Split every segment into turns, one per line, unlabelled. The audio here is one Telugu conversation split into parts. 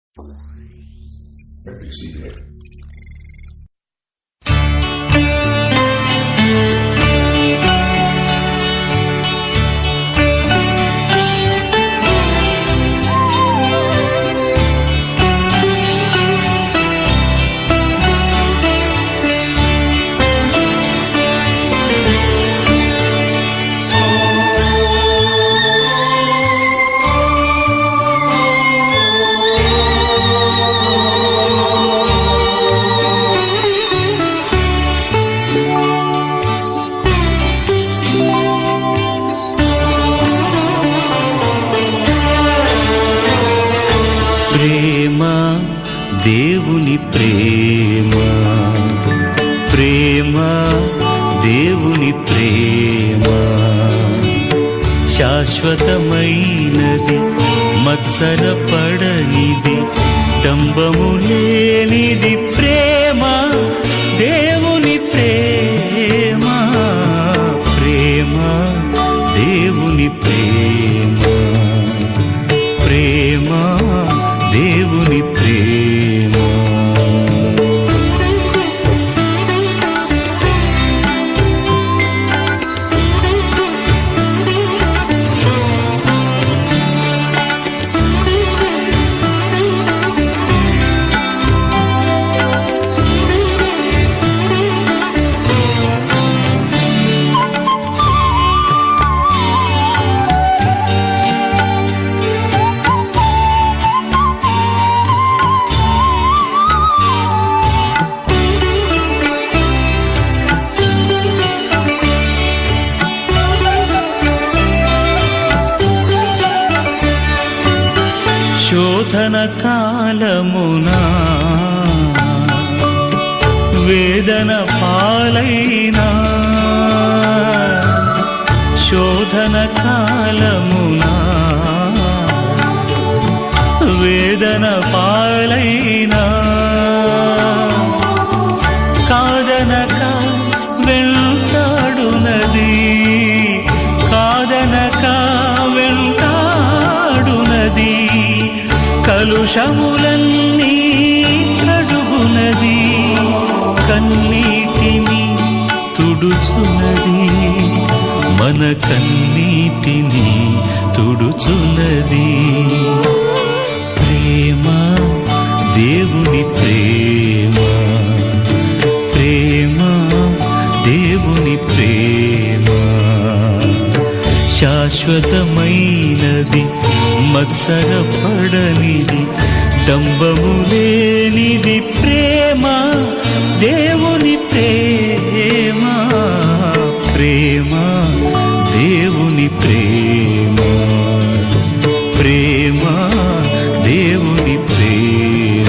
Let me see there.
ప్రేమ దేవుని ప్రేమ ప్రేమ దేవుని ప్రేమ శాశ్వతమైనది మత్సరపడనిది డంబము లేనిది ప్రేమ దేవుని ప్రేమ ప్రేమ దేవుని ప్రేమ ప్రేమ దేవుని ప్రేమ శోధన కాలమునా వేదన పాలైనా శోధన కాలమునా వేదన పాలైనా కాదనక వెంటాడునది కాదనక వెంటాడునది కలుషములన్నీ కడుగునది కన్నీటిని తుడుచునది మన కన్నీటిని తుడుచునది ప్రేమ దేవుని ప్రేమ ప్రేమ దేవుని ప్రేమ శాశ్వతమైనది మత్సరపడనిది డంబము లేనిది ప్రేమ దేవుని ప్రేమ ప్రేమ దేవుని ప్రేమ ప్రేమ దేవుని ప్రేమ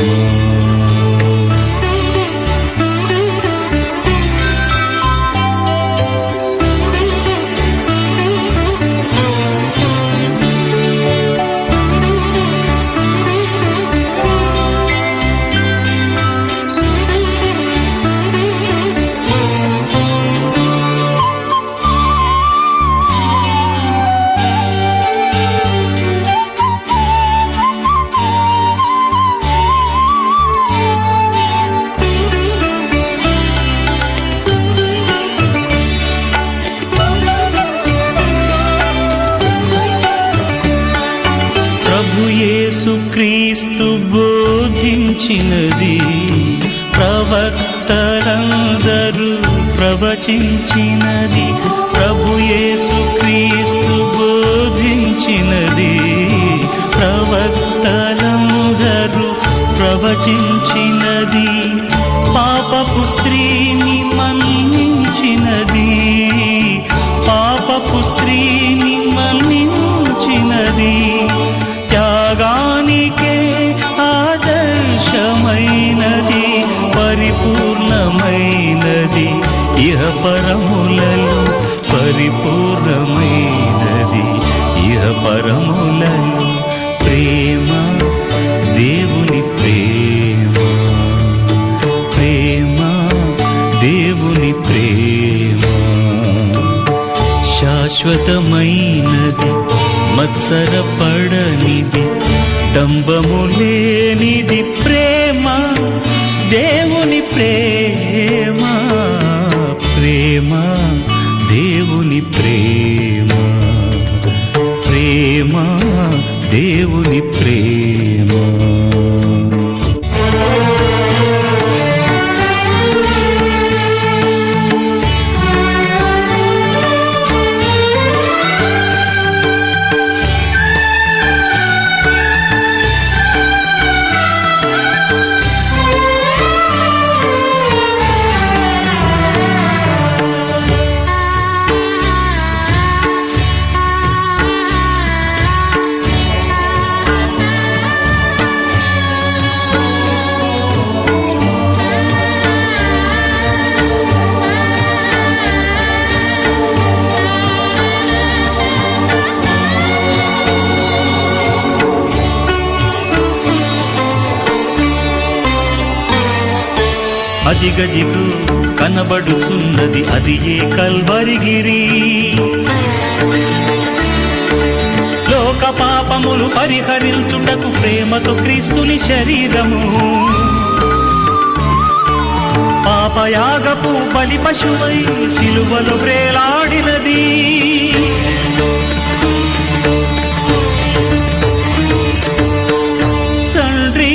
ప్రభు యేసు క్రీస్తు బోధించినది ప్రవక్తలందరూ ప్రవచించినది ప్రభు యేసు క్రీస్తు బోధించినది ప్రవక్తలందరూ ప్రవచించినది పాపపు స్త్రీని మన్నించినది పాపపు స్త్రీని మన్నించినది త్యాగానికే ఆదర్శమైనది పరిపూర్ణమైనది ఇహ పరములలో పరిపూర్ణమైనది ఇహ పరములలో ప్రేమ దేవుని ప్రేమ ప్రేమ దేవుని ప్రేమ శాశ్వతమైనది మత్సరపడనిది డంబము లేనిది ప్రేమ దేవుని ప్రేమ ప్రేమ దేవుని ప్రేమ ప్రేమ దేవుని ప్రేమ అదిగదిగు కనబడుచున్నది అది ఏ కల్వరిగిరి లోక పాపములు పరిహరించుటకు ప్రేమతో క్రీస్తుని శరీరము పాపయాగపు బలి పశువై సిలువలు వ్రేలాడినది తండ్రి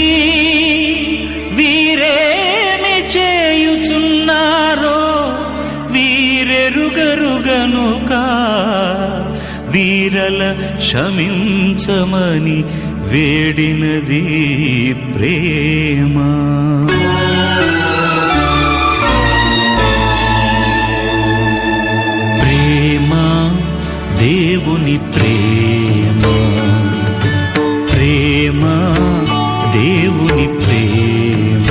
వీరేమి చేయుచున్నారో వీరెరుగరుగనుక వీరల క్షమించమని వేడినది ప్రేమ ప్రేమ దేవుని ప్రేమ ప్రేమ దేవుని ప్రేమ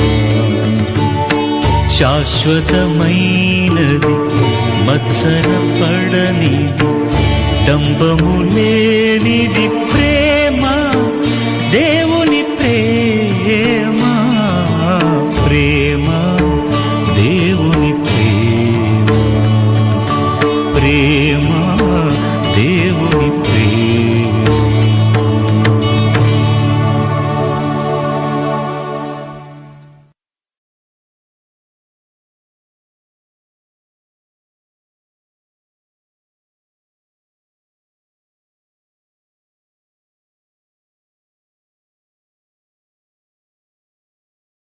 శాశ్వతమైనది మత్సరపడనిది డంబము లేనిది ప్రేమ దేవుని ప్రేమ ప్రేమ దేవుని ప్రేమ ప్రేమ దేవుని ప్రేమ